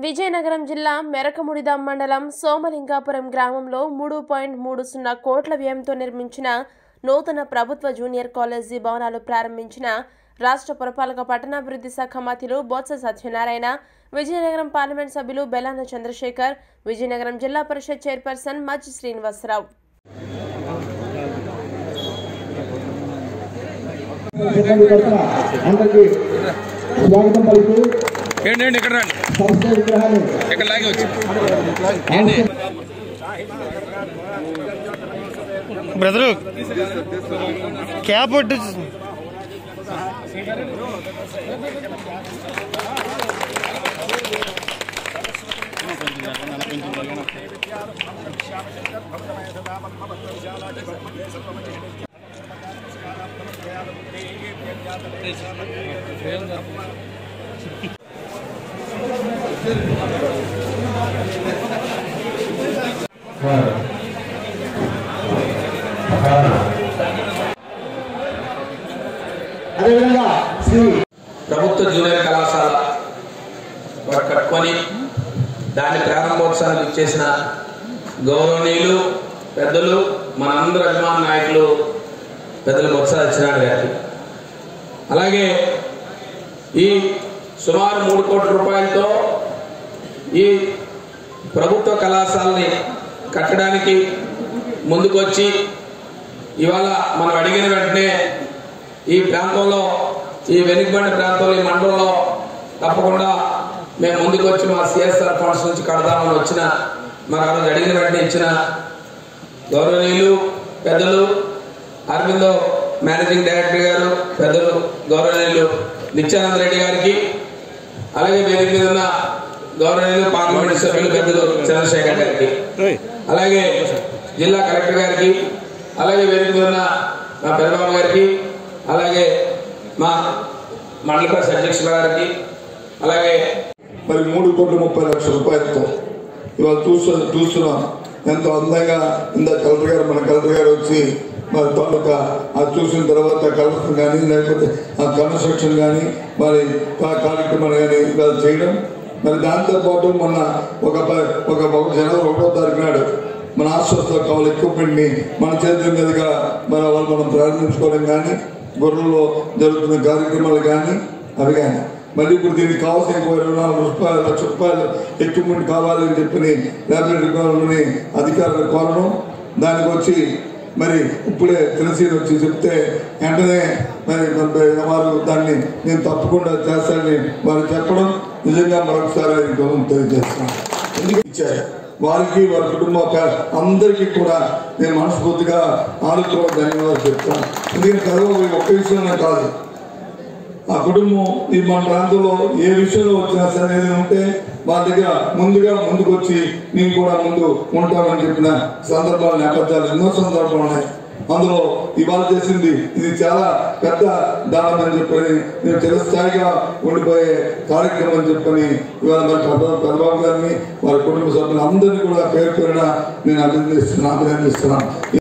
విజయనగరం జిల్లా మెరకముడిదాం మండలం సోమలింగాపురం గ్రామంలో మూడు పాయింట్ మూడు సున్నా కోట్ల వ్యయంతో నిర్మించిన నూతన ప్రభుత్వ జూనియర్ కాలేజీ భవనాలు ప్రారంభించిన రాష్ట్ర పురపాలక పట్టణాభివృద్ధి శాఖ మంత్రులు బొత్స సత్యనారాయణ విజయనగరం పార్లమెంట్ సభ్యులు బెలాన చంద్రశేఖర్ విజయనగరం జిల్లా పరిషత్ చైర్పర్సన్ మజ్జి శ్రీనివాసరావు అందరికీ స్వాగతం పలుకు ఏంటి ఏంటి ఇక్కడ రండి సంస్థ విగ్రహాన్ని ఇక్కడ లాగే వచ్చి ఏంటి బ్రదరు క్యాప్ పట్టు అదేవిధంగా శ్రీ ప్రభుత్వ జూనియర్ కళాశాల వాటి కట్టుకొని దాని ప్రారంభోత్సవానికి ఇచ్చేసిన గౌరవనీయులు పెద్దలు మనందరి అభిమాన నాయకులు పెద్దలు బొత్స సత్యనారాయణ గారికి అలాగే ఈ సుమారు మూడు కోట్ల రూపాయలతో ఈ ప్రభుత్వ కళాశాలని కట్టడానికి ముందుకొచ్చి ఇవాళ మనం అడిగిన వెంటనే ఈ ప్రాంతంలో ఈ వెనుకబడిన ప్రాంతంలో ఈ మండలంలో తప్పకుండా మేము ముందుకు వచ్చి మా సిఎస్ఆర్ ఫండ్స్ నుంచి కడదామని వచ్చిన మరి ఆ రోజు అడిగిన వెంటనే ఇచ్చిన గౌరవనీయులు పెద్దలు అరవిందో మేనేజింగ్ డైరెక్టర్ గారు పెద్దలు గౌరవనీయులు నిత్యానంద రెడ్డి గారికి అలాగే వేదిక మీద ఉన్న గౌరవనీయులు పార్లమెంట్ సభ్యులు పెద్దలు చంద్రశేఖర్ గారికి అలాగే జిల్లా కలెక్టర్ గారికి అలాగే వేదిక మీద ఉన్న మా పెద్దబాబు గారికి అలాగే మా మండల పరిషత్ అధ్యక్షుల గారికి అలాగే మరి మూడు కోట్ల ముప్పై లక్షల రూపాయలతో ఇవాళ చూస్తు చూస్తున్నాం ఎంతో అందంగా ఇంత కలెక్టర్ గారు మన కలెక్టర్ గారు వచ్చి మరి తాలూకా అది చూసిన తర్వాత కలెక్టర్ కానీ లేకపోతే ఆ కన్స్ట్రక్షన్ కానీ మరి కా- కార్యక్రమాలు కానీ ఇలా చేయడం మరి దాంతోపాటు మొన్న ఒక ప- ఒక ఒక జనవరి ఒకటో తారీఖు నాడు మన ఆశ్వస్త కావాలి ఎక్విప్మెంట్ని మన చేతుల మీదుగా మన వాళ్ళు మనం ప్రారంభించుకోవడం కానీ గొర్రెల్లో జరుగుతున్న కార్యక్రమాలు కానీ అవి కానీ మళ్ళీ ఇప్పుడు దీనికి కావాల్సిన ఇంకో ఇరవై నాలుగు రూపాయలు లక్ష రూపాయలు ఎక్విప్మెంట్ కావాలని చెప్పి ల్యాబొరేటరీ కావాలని అధికారులు కోరడం దానికి వచ్చి మరి ఇప్పుడే తెలిసి వచ్చి చెప్తే వెంటనే మరి మరి వారు దాన్ని నేను తప్పకుండా చేస్తానని వారు చెప్పడం నిజంగా మరొకసారి ఆయనకు తెలియజేస్తున్నాను ఎందుకు ఇచ్చారు వారికి వారి కుటుంబ పే- అందరికీ కూడా నేను మనస్ఫూర్తిగా ఆలోచన ధన్యవాదాలు చెప్తాను ఎందుకంటే కేవలం ఒక్క విషయంలో కాదు ఆ కుటుంబం ఈ మన ప్రాంతంలో ఏ విషయంలో వచ్చినా సరే ఏదైనా ఉంటే వాళ్ళ దగ్గర ముందుగా ముందుకు వచ్చి నేను కూడా ముందు ఉంటామని చెప్పిన సందర్భాలు నేపథ్యాలు ఎన్నో సందర్భాలు ఉన్నాయి అందులో ఇవాళ చేసింది ఇది చాలా పెద్ద దానం అని చెప్పని నేను చిరస్థాయిగా ఉండిపోయే కార్యక్రమం అని చెప్పని ఇవాళ మరి పెద్ద- పెద్దబాబు గారిని వారి కుటుంబ సభ్యులు అందరినీ కూడా పేరు పేరున నేను అభినందిస్తున్నాను అభినందిస్తున్నాను